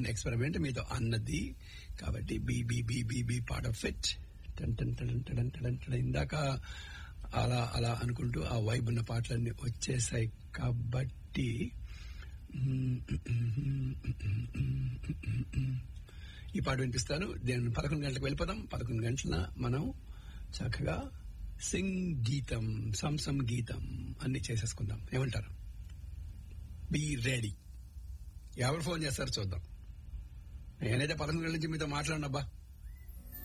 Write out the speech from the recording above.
చిన్న ఎక్స్పెరిమెంట్ మీతో అన్నది కాబట్టి బీ బీ బీ బీ బీ పార్ట్ ఆఫ్ ఇట్ టన్ టన్ టన్ టన్ టన్ టన్ ఇందాక అలా అలా అనుకుంటూ ఆ వైబ్ ఉన్న పాటలన్నీ వచ్చేసాయి కాబట్టి ఈ పాట వినిపిస్తాను నేను పదకొండు గంటలకు వెళ్ళిపోదాం పదకొండు గంటల మనం చక్కగా సింగ్ గీతం సంసం గీతం అన్ని చేసేసుకుందాం ఏమంటారు బీ రెడీ ఎవరు ఫోన్ చేస్తారు చూద్దాం నేనైతే పదకొండు గంటల నుంచి మీతో మాట్లాడినబ్బా